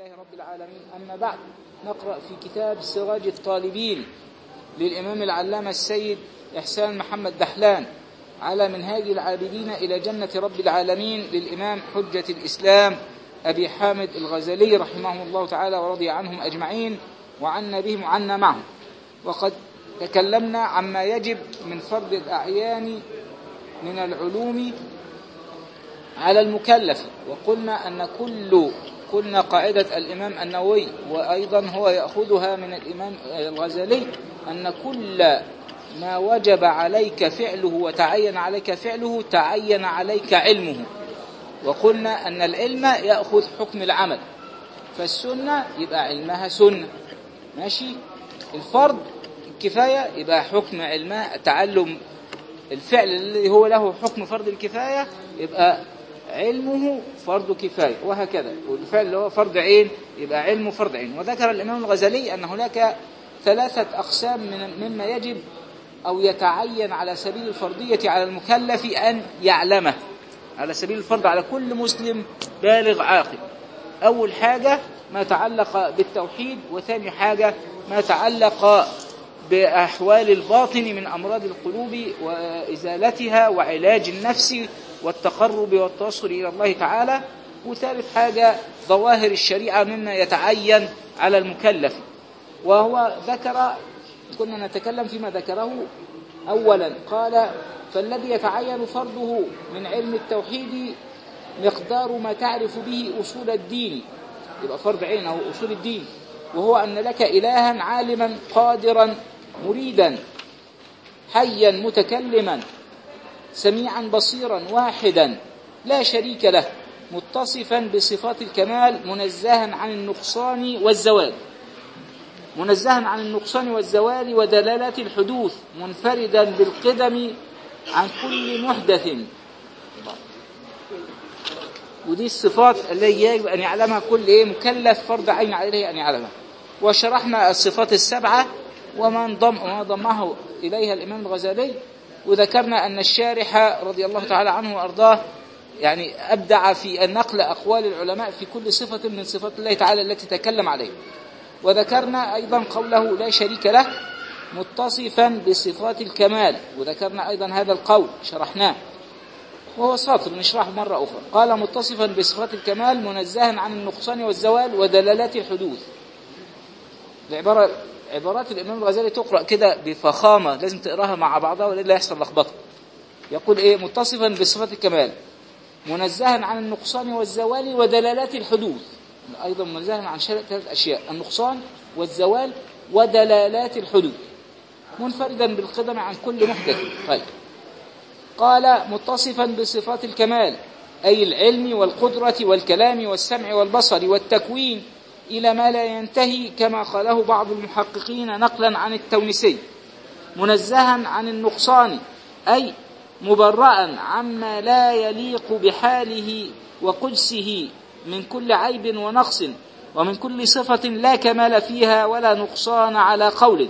لله رب العالمين أما بعد نقرأ في كتاب سراج الطالبين للإمام العلامة السيد إحسان محمد دحلان على منهاج العابدين إلى جنة رب العالمين للإمام حجة الإسلام أبي حامد الغزالي رحمه الله تعالى ورضي عنهم أجمعين وعنا بهم وعنا معهم وقد تكلمنا عما يجب من فرض الأعيان من العلوم على المكلف وقلنا أن كل قلنا قاعدة الإمام النووي وأيضا هو يأخذها من الإمام الغزالي أن كل ما وجب عليك فعله وتعين عليك فعله تعين عليك علمه وقلنا أن العلم يأخذ حكم العمل فالسنة يبقى علمها سنة ماشي الفرض الكفاية يبقى حكم علمها تعلم الفعل اللي هو له حكم فرض الكفاية يبقى علمه فرض كفاية وهكذا والفعل اللي هو فرض عين يبقى علمه فرض عين وذكر الإمام الغزالي أن هناك ثلاثة أقسام من مما يجب أو يتعين على سبيل الفرضية على المكلف أن يعلمه على سبيل الفرض على كل مسلم بالغ عاقل أول حاجة ما تعلق بالتوحيد وثاني حاجة ما تعلق بأحوال الباطن من أمراض القلوب وإزالتها وعلاج النفس والتقرب والتوصل إلى الله تعالى وثالث حاجة ظواهر الشريعة مما يتعين على المكلف وهو ذكر كنا نتكلم فيما ذكره أولا قال فالذي يتعين فرضه من علم التوحيد مقدار ما تعرف به أصول الدين يبقى فرض عين أو أصول الدين وهو أن لك إلها عالما قادرا مريدا حيا متكلما سميعا بصيرا واحدا لا شريك له متصفا بصفات الكمال منزها عن النقصان والزوال منزها عن النقصان والزوال ودلالات الحدوث منفردا بالقدم عن كل محدث ودي الصفات التي يجب أن يعلمها كل إيه مكلف فرض عين عليه أن يعلمها وشرحنا الصفات السبعة وما انضم وما ضمه إليها الإمام الغزالي وذكرنا أن الشارح رضي الله تعالى عنه وأرضاه يعني أبدع في النقل أقوال العلماء في كل صفة من صفات الله تعالى التي تكلم عليه وذكرنا أيضا قوله لا شريك له متصفا بصفات الكمال وذكرنا أيضا هذا القول شرحناه وهو سطر نشرحه مرة أخرى قال متصفا بصفات الكمال منزها عن النقصان والزوال ودلالات الحدوث العبارة عبارات الإمام الغزالي تقرأ كده بفخامة لازم تقراها مع بعضها ولا يحصل لخبطة يقول إيه متصفا بصفات الكمال منزها عن النقصان والزوال ودلالات الحدوث أيضا منزها عن ثلاث أشياء النقصان والزوال ودلالات الحدوث منفردا بالقدم عن كل محدث طيب قال متصفا بصفات الكمال أي العلم والقدرة والكلام والسمع والبصر والتكوين إلى ما لا ينتهي كما قاله بعض المحققين نقلا عن التونسي منزها عن النقصان أي مبرأ عما لا يليق بحاله وقدسه من كل عيب ونقص ومن كل صفة لا كمال فيها ولا نقصان على قول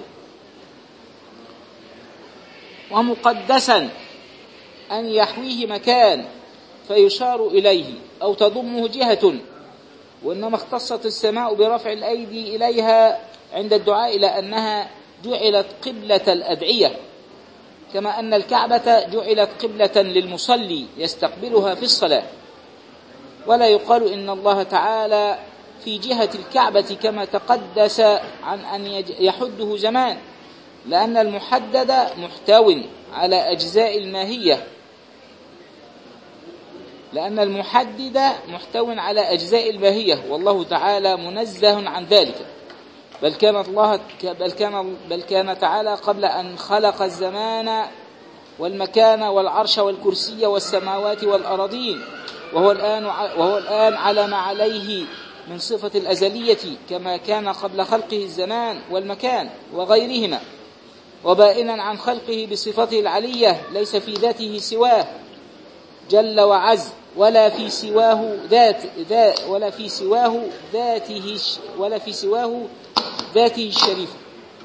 ومقدسا أن يحويه مكان فيشار إليه أو تضمه جهة وإنما اختصت السماء برفع الأيدي إليها عند الدعاء إلى أنها جعلت قبلة الأدعية كما أن الكعبة جعلت قبلة للمصلي يستقبلها في الصلاة ولا يقال إن الله تعالى في جهة الكعبة كما تقدس عن أن يحده زمان لأن المحدد محتو على أجزاء الماهية لأن المحدد محتو على أجزاء الماهية والله تعالى منزه عن ذلك بل كان الله بل كان بل كان تعالى قبل أن خلق الزمان والمكان والعرش والكرسي والسماوات والأراضين وهو الآن وهو الآن على ما عليه من صفة الأزلية كما كان قبل خلقه الزمان والمكان وغيرهما وبائنا عن خلقه بصفته العلية ليس في ذاته سواه جل وعز ولا في سواه ذات ذات ولا في سواه ذاته ولا في سواه ذاته الشريفة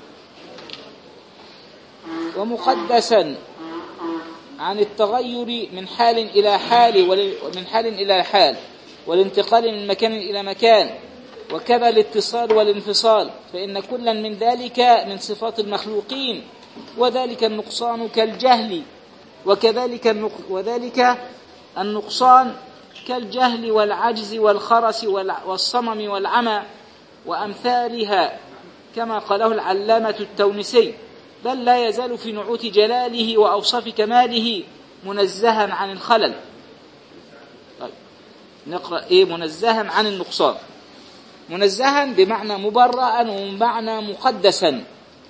ومقدسا عن التغير من حال إلى حال ومن حال إلى حال والانتقال من مكان إلى مكان وكذا الاتصال والانفصال فإن كلا من ذلك من صفات المخلوقين وذلك النقصان كالجهل وكذلك النق... وذلك النقصان كالجهل والعجز والخرس والصمم والعمى وأمثالها كما قاله العلامة التونسي بل لا يزال في نعوت جلاله وأوصاف كماله منزها عن الخلل طيب نقرأ إيه منزها عن النقصان منزها بمعنى مبرأ وبمعنى مقدسا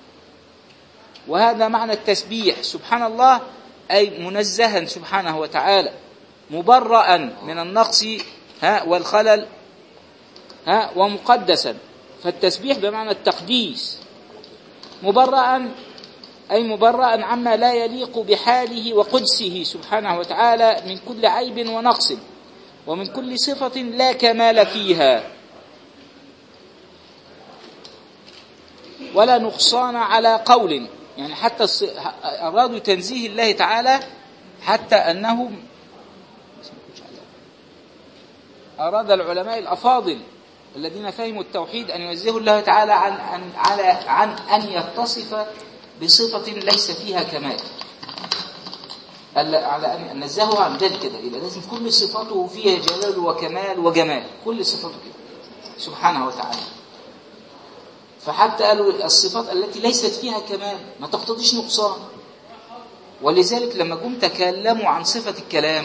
وهذا معنى التسبيح سبحان الله أي منزها سبحانه وتعالى مبرأ من النقص ها والخلل ها ومقدسا فالتسبيح بمعنى التقديس مبرأ أي مبرأ عما لا يليق بحاله وقدسه سبحانه وتعالى من كل عيب ونقص ومن كل صفة لا كمال فيها ولا نقصان على قول يعني حتى أرادوا تنزيه الله تعالى حتى أنهم أراد العلماء الأفاضل الذين فهموا التوحيد أن ينزهوا الله تعالى عن عن على عن أن يتصف بصفة ليس فيها كمال على أن نزهه عن ذلك كده يبقى لازم كل صفاته فيها جلال وكمال وجمال كل صفاته كده سبحانه وتعالى فحتى قالوا الصفات التي ليست فيها كمال ما تقتضيش نقصان ولذلك لما جم تكلموا عن صفة الكلام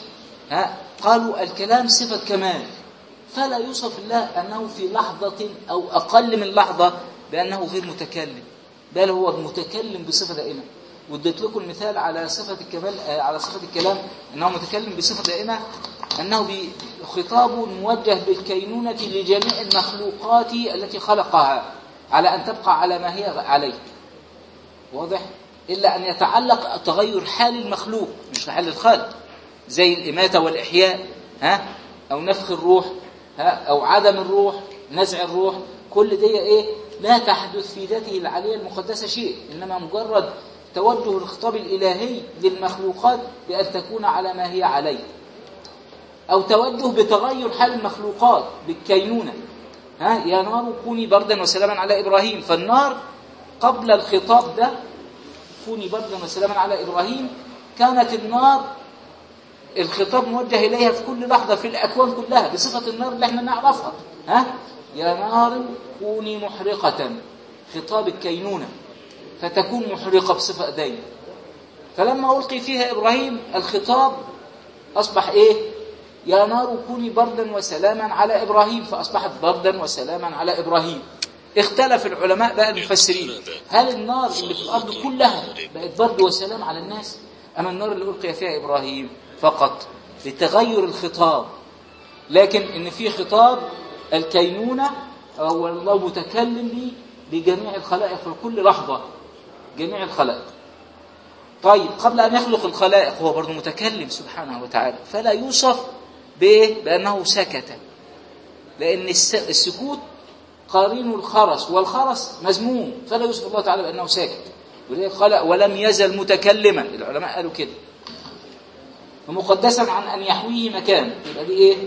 ها قالوا الكلام صفة كمال فلا يوصف الله أنه في لحظة أو أقل من لحظة بأنه غير متكلم بل هو متكلم بصفة دائمة واديت لكم المثال على صفة الكمال آه، على صفة الكلام أنه متكلم بصفة دائمة أنه خطاب موجه بالكينونة لجميع المخلوقات التي خلقها على أن تبقى على ما هي عليه واضح إلا أن يتعلق تغير حال المخلوق مش حال الخالق زي الإماتة والإحياء ها أو نفخ الروح ها أو عدم الروح نزع الروح كل دي إيه لا تحدث في ذاته العلية المقدسة شيء إنما مجرد توجه الخطاب الإلهي للمخلوقات بأن تكون على ما هي عليه أو توجه بتغير حال المخلوقات بالكينونة ها يا نار كوني بردا وسلاما على إبراهيم فالنار قبل الخطاب ده كوني بردا وسلاما على إبراهيم كانت النار الخطاب موجه إليها في كل لحظة في الأكوان كلها بصفة النار اللي احنا نعرفها ها يا نار كوني محرقة خطاب الكينونة فتكون محرقة بصفة دايمة فلما ألقي فيها إبراهيم الخطاب أصبح إيه يا نار كوني بردا وسلاما على إبراهيم فأصبحت بردا وسلاما على إبراهيم اختلف العلماء بقى المفسرين هل النار اللي في الأرض كلها بقت برد وسلام على الناس أم النار اللي ألقي فيها إبراهيم فقط لتغير الخطاب لكن إن في خطاب الكينونة هو الله متكلم به بجميع الخلائق في كل لحظة جميع الخلائق طيب قبل أن يخلق الخلائق هو برضه متكلم سبحانه وتعالى فلا يوصف بإيه؟ بأنه سكت لأن السكوت قارين الخرس والخرس مذموم فلا يوصف الله تعالى بأنه ساكت ولذلك قال ولم يزل متكلما العلماء قالوا كده ومقدسا عن أن يحويه مكان يبقى دي إيه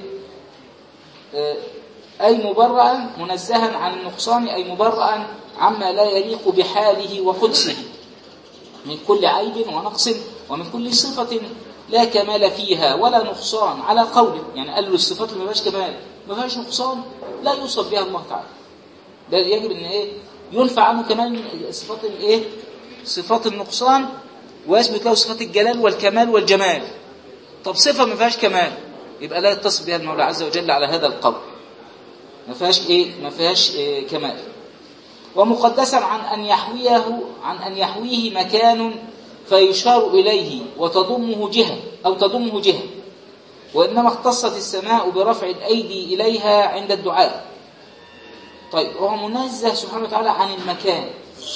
آه، أي مبرأ منزها عن النقصان أي مبرأ عما لا يليق بحاله وقدسه من كل عيب ونقص ومن كل صفة لا كمال فيها ولا نقصان على قوله يعني قال له الصفات اللي ما فيهاش كمال ما فيهاش نقصان لا يوصف بها الله تعالى ده يجب ان ايه ينفع عنه كمان صفات الايه صفات النقصان ويثبت له صفات الجلال والكمال والجمال طب صفه ما فيهاش كمال يبقى لا يتصف بها المولى عز وجل على هذا القول ما فيهاش ايه ما فيهاش إيه كمال ومقدسا عن ان يحويه عن ان يحويه مكان فيشار إليه وتضمه جهة أو تضمه جهة وإنما اختصت السماء برفع الأيدي إليها عند الدعاء طيب هو منزه سبحانه وتعالى عن المكان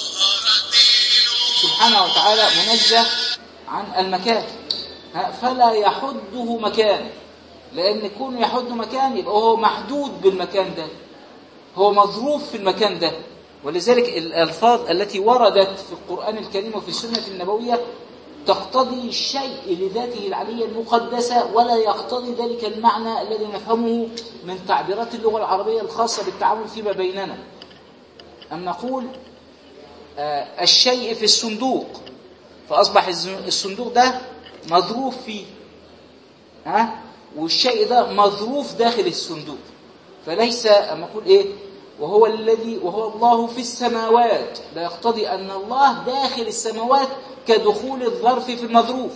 سبحانه وتعالى منزه عن المكان فلا يحده مكان لأن كونه يحد مكان يبقى هو محدود بالمكان ده هو مظروف في المكان ده ولذلك الألفاظ التي وردت في القرآن الكريم وفي السنة النبوية تقتضي الشيء لذاته العلية المقدسة ولا يقتضي ذلك المعنى الذي نفهمه من تعبيرات اللغة العربية الخاصة بالتعامل فيما بيننا أن نقول آه، الشيء في الصندوق فأصبح الصندوق ده مظروف فيه ها والشيء ده مظروف داخل الصندوق فليس أما أقول إيه وهو الذي وهو الله في السماوات لا يقتضي أن الله داخل السماوات كدخول الظرف في المظروف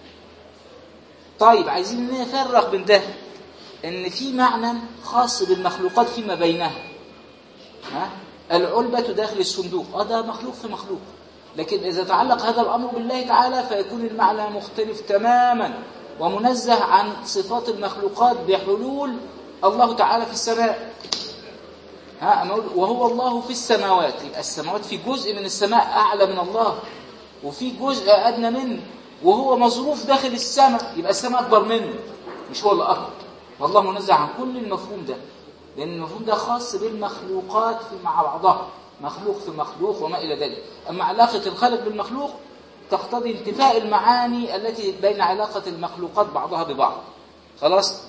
طيب عايزين نفرق بين ده ان في معنى خاص بالمخلوقات فيما بينها ها العلبة داخل الصندوق اه ده مخلوق في مخلوق لكن إذا تعلق هذا الأمر بالله تعالى فيكون المعنى مختلف تماما ومنزه عن صفات المخلوقات بحلول الله تعالى في السماء ها وهو الله في السماوات يبقى السماوات في جزء من السماء أعلى من الله وفي جزء أدنى منه وهو مظروف داخل السماء يبقى السماء أكبر منه مش هو اللي أكبر والله منزه عن كل المفهوم ده لأن المفهوم ده خاص بالمخلوقات في مع بعضها مخلوق في مخلوق وما إلى ذلك أما علاقة الخالق بالمخلوق تقتضي انتفاء المعاني التي بين علاقة المخلوقات بعضها ببعض خلاص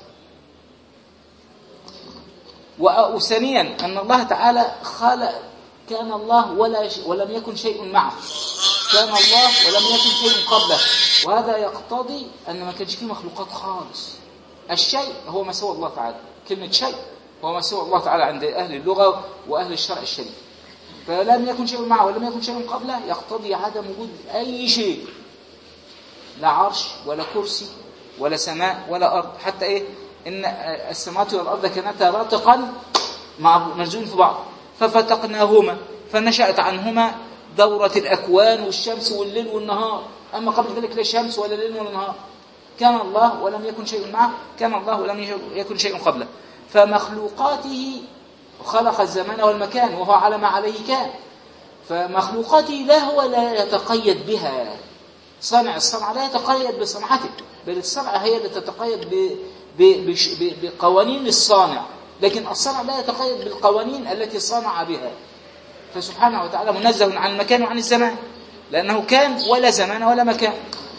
وثانيا أن الله تعالى خلق كان الله ولا ولم يكن شيء معه كان الله ولم يكن شيء قبله وهذا يقتضي أن ما كانش فيه مخلوقات خالص الشيء هو ما سوى الله تعالى كلمة شيء هو ما سوى الله تعالى عند أهل اللغة وأهل الشرع الشريف فلم يكن شيء معه ولم يكن شيء قبله يقتضي عدم وجود أي شيء لا عرش ولا كرسي ولا سماء ولا أرض حتى إيه إن السماوات والأرض كانتا راتقا مع مرزون في بعض ففتقناهما فنشأت عنهما دورة الأكوان والشمس والليل والنهار أما قبل ذلك لا شمس ولا ليل ولا نهار كان الله ولم يكن شيء معه كان الله ولم يكن شيء قبله فمخلوقاته خلق الزمان والمكان وهو على ما عليه كان فمخلوقاته لا هو لا يتقيد بها صانع الصنعة لا يتقيد بصنعته بل الصنعة هي التي تتقيد ب... ب... ب... بقوانين الصانع لكن الصنع لا يتقيد بالقوانين التي صنع بها فسبحانه وتعالى منزه عن المكان وعن الزمان لأنه كان ولا زمان ولا مكان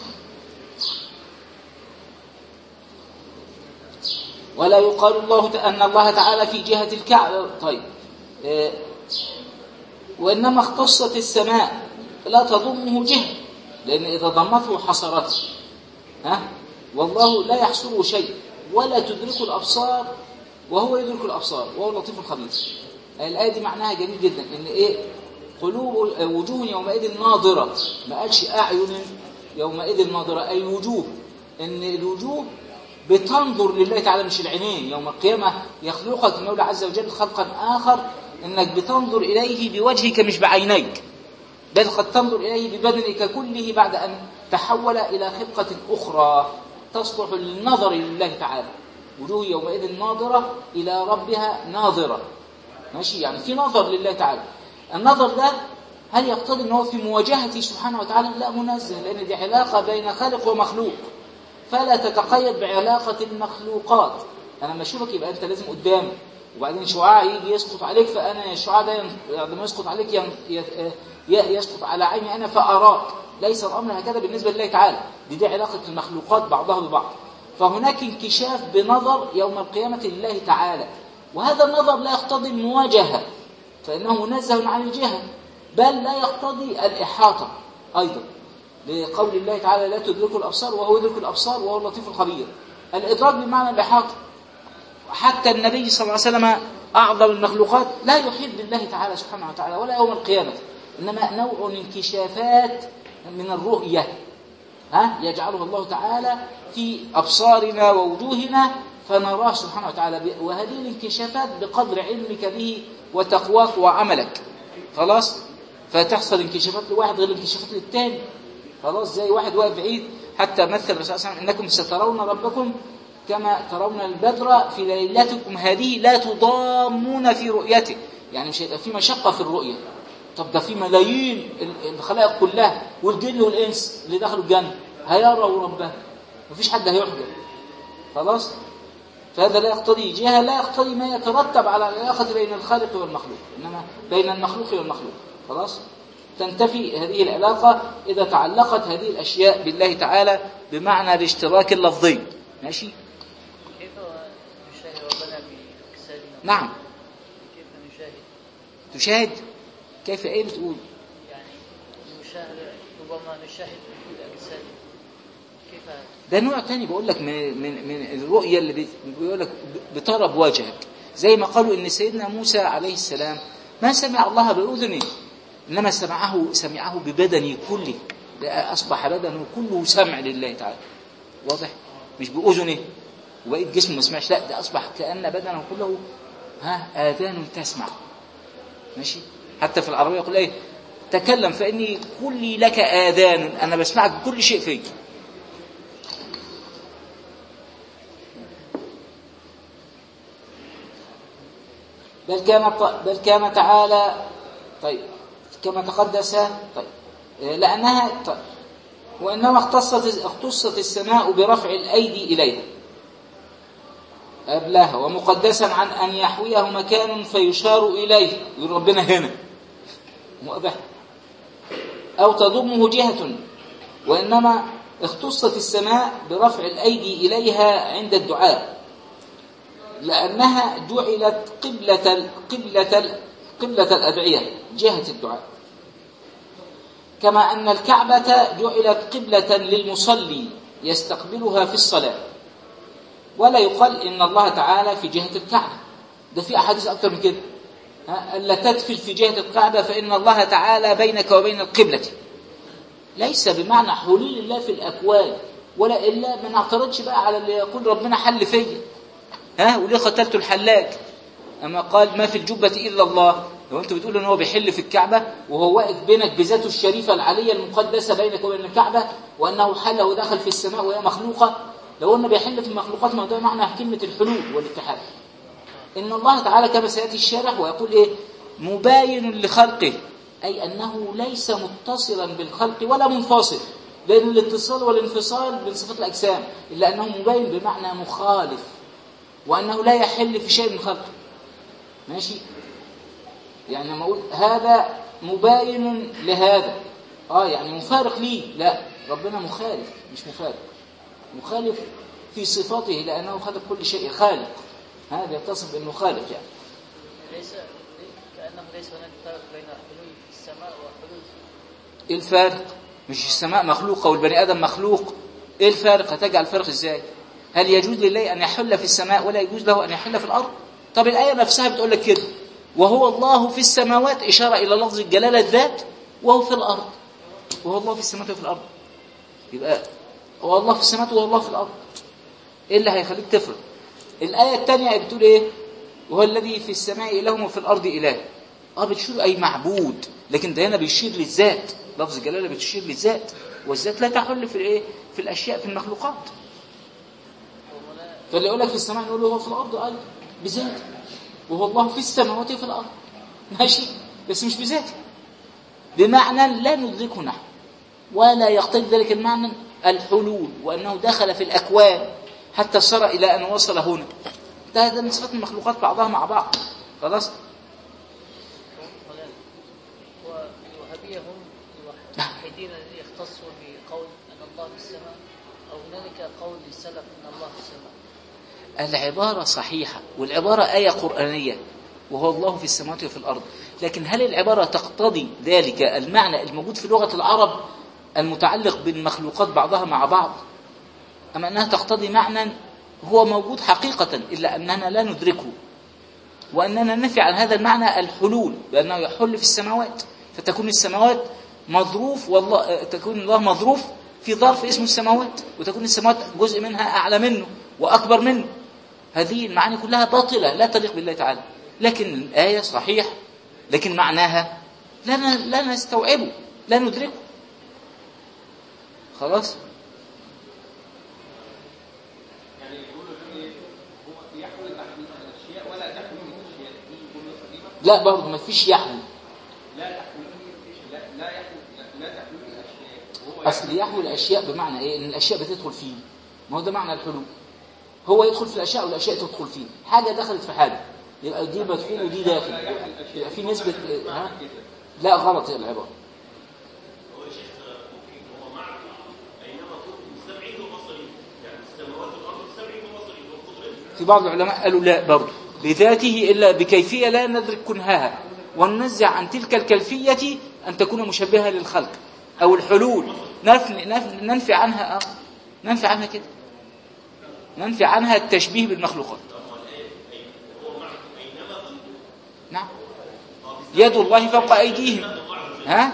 ولا يقال الله أن الله تعالى في جهة الكعبة طيب آه، وإنما اختصت السماء لا تضمه جهة لأن إذا ضمته حصرته ها والله لا يحصره شيء ولا تدرك الأبصار وهو يدرك الأبصار وهو اللطيف الخبير الآية دي معناها جميل جدا إن إيه قلوب وجوه يومئذ ناظرة ما قالش أعين يومئذ ناظرة أي وجوه إن الوجوه بتنظر لله تعالى مش العينين يوم القيامة يخلقك المولى عز وجل خلقا آخر إنك بتنظر إليه بوجهك مش بعينيك بل قد تنظر إليه ببدنك كله بعد أن تحول إلى خلقة أخرى تصلح للنظر لله تعالى وجوه يومئذ ناظرة إلى ربها ناظرة ماشي يعني في نظر لله تعالى النظر ده هل يقتضي ان هو في مواجهته سبحانه وتعالى لا منزه لان دي علاقه بين خالق ومخلوق فلا تتقيد بعلاقه المخلوقات انا لما اشوفك يبقى انت لازم قدامي وبعدين شعاع يجي يسقط عليك فانا الشعاع ده لما يسقط عليك يسقط على عيني انا فاراك ليس الامر هكذا بالنسبه لله تعالى دي دي علاقه المخلوقات بعضها ببعض فهناك انكشاف بنظر يوم القيامه لله تعالى وهذا النظر لا يقتضي المواجهة فإنه منزه عن الجهة بل لا يقتضي الإحاطة أيضا لقول الله تعالى لا تدرك الأبصار وهو يدرك الأبصار وهو اللطيف الخبير الإدراك بمعنى الإحاطة حتى النبي صلى الله عليه وسلم أعظم المخلوقات لا يحيط بالله تعالى سبحانه وتعالى ولا يوم القيامة إنما نوع انكشافات من الرؤية ها يجعله الله تعالى في أبصارنا ووجوهنا فنراه سبحانه وتعالى وهذه الانكشافات بقدر علمك به وتقواك وعملك خلاص فتحصل انكشافات لواحد غير الانكشافات للتاني خلاص زي واحد واقف بعيد حتى مثل الرسول صلى الله عليه وسلم انكم سترون ربكم كما ترون البدر في ليلتكم هذه لا تضامون في رؤيته يعني مش هيبقى في مشقة في الرؤية طب ده في ملايين الخلائق كلها والجن والإنس اللي دخلوا الجنة هيروا ربهم مفيش حد هيحجب خلاص فهذا لا يقتضي جهة لا يقتضي ما يترتب على العلاقة بين الخالق والمخلوق إنما بين المخلوق والمخلوق خلاص تنتفي هذه العلاقة إذا تعلقت هذه الأشياء بالله تعالى بمعنى الاشتراك اللفظي ماشي كيف نشاهد ربنا بأجسادنا؟ نعم كيف نشاهد؟ تشاهد كيف ايه بتقول يعني نشاهد ربما نشاهد بأجسادنا كيف هذا؟ ده نوع تاني بقول لك من من من الرؤيه اللي بي- بيقول لك بترى بوجهك زي ما قالوا ان سيدنا موسى عليه السلام ما سمع الله باذنه انما سمعه سمعه ببدنه كله ده اصبح بدنه كله سمع لله تعالى واضح مش باذنه وبقيت جسمه ما سمعش لا ده اصبح كان بدنه كله ها اذان تسمع ماشي حتى في العربيه يقول ايه تكلم فاني كلي لك اذان انا بسمعك كل شيء فيك بل كان بل كان تعالى طيب كما تقدس طيب إيه، لأنها طيب وإنما اختصت اختصت السماء برفع الأيدي إليها قبلها ومقدسا عن أن يحويه مكان فيشار إليه يقول ربنا هنا مؤبه أو تضمه جهة وإنما اختصت السماء برفع الأيدي إليها عند الدعاء لأنها جعلت قبلة قبلة قبلة الأدعية جهة الدعاء كما أن الكعبة جعلت قبلة للمصلي يستقبلها في الصلاة ولا يقال إن الله تعالى في جهة الكعبة ده في أحاديث أكثر من كده ها، ألا تدفل في جهة الكعبة فإن الله تعالى بينك وبين القبلة ليس بمعنى حلول الله في الأكوان ولا إلا ما نعترضش بقى على اللي يقول ربنا حل فيا ها وليه قتلت الحلاج أما قال ما في الجبة إلا الله لو أنت بتقول إن هو بيحل في الكعبة وهو واقف بينك بذاته الشريفة العلية المقدسة بينك وبين الكعبة وأنه حل ودخل في السماء وهي مخلوقة لو أنه بيحل في المخلوقات ما هو ده معنى كلمة الحلول والاتحاد إن الله تعالى كما سيأتي الشارح ويقول إيه مباين لخلقه أي أنه ليس متصلا بالخلق ولا منفصل لأن الاتصال والانفصال من صفات الأجسام إلا أنه مباين بمعنى مخالف وأنه لا يحل في شيء من خلقه ماشي يعني لما أقول هذا مباين لهذا آه يعني مفارق ليه لا ربنا مخالف مش مفارق مخالف في صفاته لأنه خلق كل شيء خالق هذا يتصف بأنه خالق يعني ليس كأنه ليس هناك فرق بين حلول في السماء وحلول ايه الفارق مش السماء مخلوقة والبني آدم مخلوق ايه الفارق هتجعل الفرق ازاي هل يجوز لله أن يحل في السماء ولا يجوز له أن يحل في الأرض طب الآية نفسها بتقول لك كده وهو الله في السماوات إشارة إلى لفظ الجلالة الذات وهو في الأرض وهو الله في السماوات وفي الأرض يبقى هو الله في السماوات وهو الله في الأرض ايه اللي هيخليك تفرق الآية الثانية بتقول ايه وهو الذي في السماء إله وفي الأرض إله اه بتشير أي معبود لكن ده هنا بيشير للذات لفظ الجلالة بتشير للذات والذات لا تحل في الايه في الأشياء في المخلوقات وهنا فاللي يقول لك في السماء يقول له هو في الأرض أيضا بذاته وهو الله في السماوات وفي الأرض ماشي بس مش بذاته بمعنى لا ندركه نحن ولا يقتضي ذلك المعنى الحلول وأنه دخل في الأكوان حتى صار إلى أن وصل هنا ده ده من صفات المخلوقات بعضها مع بعض خلاص هنا والوهابية هم الوحيدين الذين يختصوا بقول أن الله في السماء أو هنالك قول للسلف أن الله في السماء العبارة صحيحة والعبارة آية قرآنية وهو الله في السماوات وفي الأرض لكن هل العبارة تقتضي ذلك المعنى الموجود في لغة العرب المتعلق بالمخلوقات بعضها مع بعض أم أنها تقتضي معنى هو موجود حقيقة إلا أننا لا ندركه وأننا نفي عن هذا المعنى الحلول بأنه يحل في السماوات فتكون السماوات مظروف والله تكون الله مظروف في ظرف اسمه السماوات وتكون السماوات جزء منها أعلى منه وأكبر منه هذه المعاني كلها باطلة لا تليق بالله تعالى لكن الآية صحيح لكن معناها لا ن- لا نستوعبه لا ندركه خلاص يعني يقولوا ايه هو يحمل تحميل الاشياء ولا تحمل الاشياء دي جمله سليمه لا برضه ما فيش يحمل لا تحمل لا لا يحمل لا, لا تحمل الاشياء وهو أصل يحمل الأشياء بمعنى إيه؟ إن الأشياء بتدخل فيه ما هو ده معنى الحلول هو يدخل في الأشياء والأشياء تدخل فيه حاجة دخلت في حاجة يبقى دي مدخول ودي داخل يبقى في نسبة ها؟ لا غلط العبارة في بعض العلماء قالوا لا برضه بذاته إلا بكيفية لا ندرك كنهها وننزع عن تلك الكيفية أن تكون مشبهة للخلق أو الحلول نف- نف- ننفي عنها آه، ننفي عنها كده ننفي عنها التشبيه بالمخلوقات نعم يد الله فوق أيديهم ها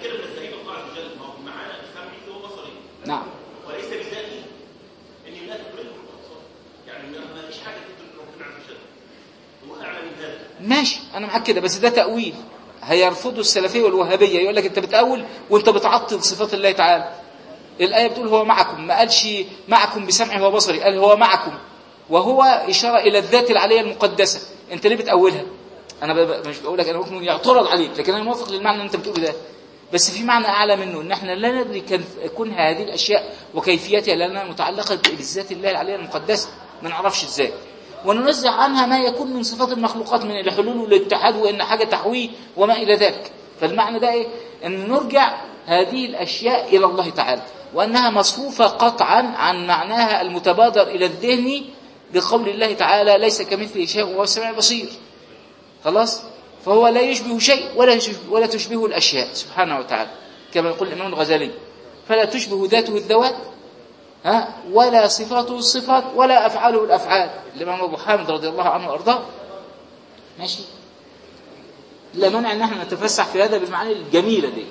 نعم وليس بذاته ان لا تدركه الابصار يعني ما فيش حاجه تدرك ربنا عز وجل هو اعلى من ذلك ماشي انا معاك كده بس ده تاويل هيرفضوا السلفيه والوهابيه يقول لك انت بتاول وانت بتعطل صفات الله تعالى الايه بتقول هو معكم ما قالش معكم بسمعه وبصري قال هو معكم وهو اشاره الى الذات العليه المقدسه انت ليه بتاولها انا ب- ب- مش بقول لك انا ممكن يعترض عليك لكن انا موافق للمعنى اللي انت بتقوله ده بس في معنى اعلى منه ان احنا لا ندري كيف- كون هذه الاشياء وكيفيتها لانها متعلقه بالذات الله العليه المقدسه ما نعرفش ازاي وننزع عنها ما يكون من صفات المخلوقات من الحلول والاتحاد وان حاجه تحويه وما الى ذلك فالمعنى ده ايه ان نرجع هذه الاشياء الى الله تعالى وانها مصروفه قطعا عن معناها المتبادر الى الذهن بقول الله تعالى ليس كمثله شيء وهو السميع البصير خلاص فهو لا يشبه شيء ولا يشبه ولا تشبهه الاشياء سبحانه وتعالى كما يقول الامام الغزالي فلا تشبه ذاته الذوات ها ولا صفاته الصفات ولا افعاله الافعال الامام ابو حامد رضي الله عنه وارضاه ماشي لا مانع ان احنا نتفسح في هذا بالمعاني الجميله دي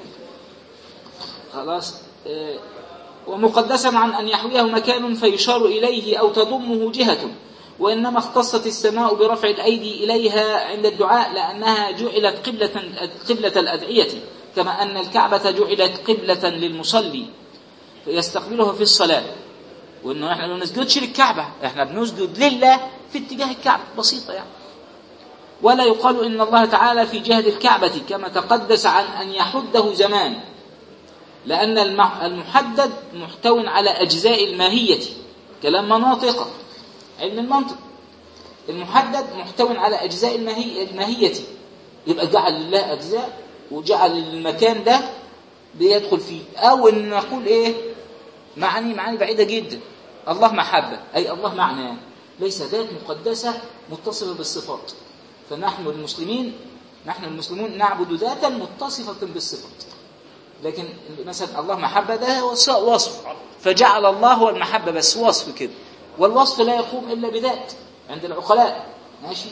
خلاص آه، ومقدسا عن ان يحويه مكان فيشار اليه او تضمه جهه وانما اختصت السماء برفع الايدي اليها عند الدعاء لانها جعلت قبله قبله الادعيه كما ان الكعبه جعلت قبله للمصلي يستقبله في الصلاة وانه احنا ما بنسجدش للكعبة احنا بنسجد لله في اتجاه الكعبة بسيطة يعني ولا يقال ان الله تعالى في جهة الكعبة كما تقدس عن ان يحده زمان لان المع- المحدد محتو على اجزاء الماهية كلام مناطق علم المنطق المحدد محتو على اجزاء الماهية, الماهية يبقى جعل لله اجزاء وجعل المكان ده بيدخل فيه او ان نقول ايه معاني معاني بعيده جدا الله محبه اي الله معنى ليس ذات مقدسه متصفه بالصفات فنحن المسلمين نحن المسلمون نعبد ذاتا متصفه بالصفات لكن مثلا الله محبه ده وص- وصف فجعل الله هو المحبه بس وصف كده والوصف لا يقوم الا بذات عند العقلاء ماشي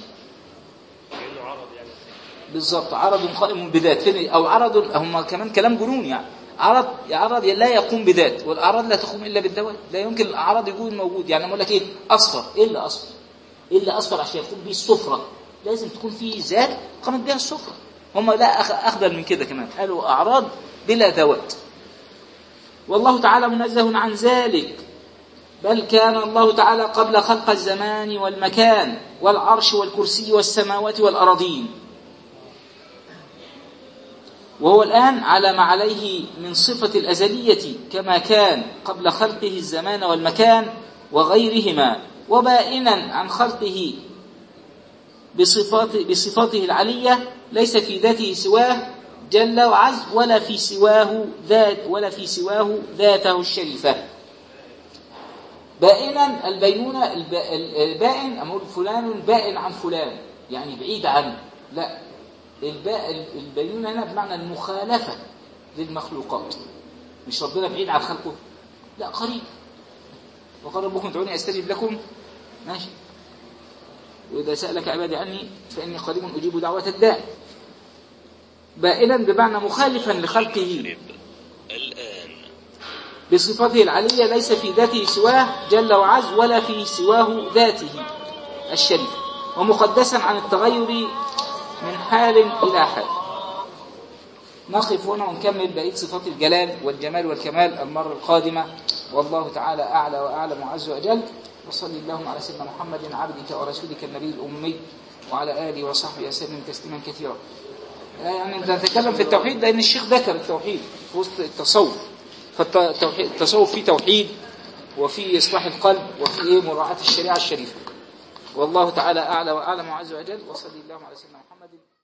بالظبط عرض قائم بذات فين او عرض هم كمان كلام جنون يعني عرض عرض لا يقوم بذات والاعراض لا تقوم الا بالذوات لا يمكن الاعراض يكون موجود يعني اقول لك ايه اصفر ايه اللي اصفر ايه اللي اصفر عشان يكون به الصفره لازم تكون فيه ذات قامت بها الصفره هم لا أخ- اخبل من كده كمان قالوا اعراض بلا ذوات والله تعالى منزه عن ذلك بل كان الله تعالى قبل خلق الزمان والمكان والعرش والكرسي والسماوات والأراضين وهو الآن على ما عليه من صفة الأزلية كما كان قبل خلقه الزمان والمكان وغيرهما وبائنا عن خلقه بصفات بصفاته العلية ليس في ذاته سواه جل وعز ولا في سواه ذات ولا في سواه ذاته الشريفة بائنا البينونة الب- البائن أقول فلان بائن عن فلان يعني بعيد عنه لا الباء البينونة هنا بمعنى المخالفة للمخلوقات مش ربنا بعيد عن خلقه لا قريب وقال ربكم ادعوني استجب لكم ماشي وإذا سألك عبادي عني فإني قريب أجيب دعوة الداع بائنا بمعنى مخالفا لخلقه الآن بصفته العلية ليس في ذاته سواه جل وعز ولا في سواه ذاته الشريف ومقدسا عن التغير من حال إلى حال نقف هنا ونكمل بقية صفات الجلال والجمال والكمال المرة القادمة والله تعالى أعلى وأعلم وعز وجل وصلي اللهم على سيدنا محمد عبدك ورسولك النبي الأمي وعلى آله وصحبه وسلم تسليما كثيرا يعني انت تتكلم في التوحيد لأن الشيخ ذكر التوحيد في وسط التصوف فالتصوف فيه توحيد وفيه إصلاح القلب وفيه مراعاة الشريعة الشريفة والله تعالى أعلى وأعلم وعز وجل وصلي اللهم على سيدنا محمد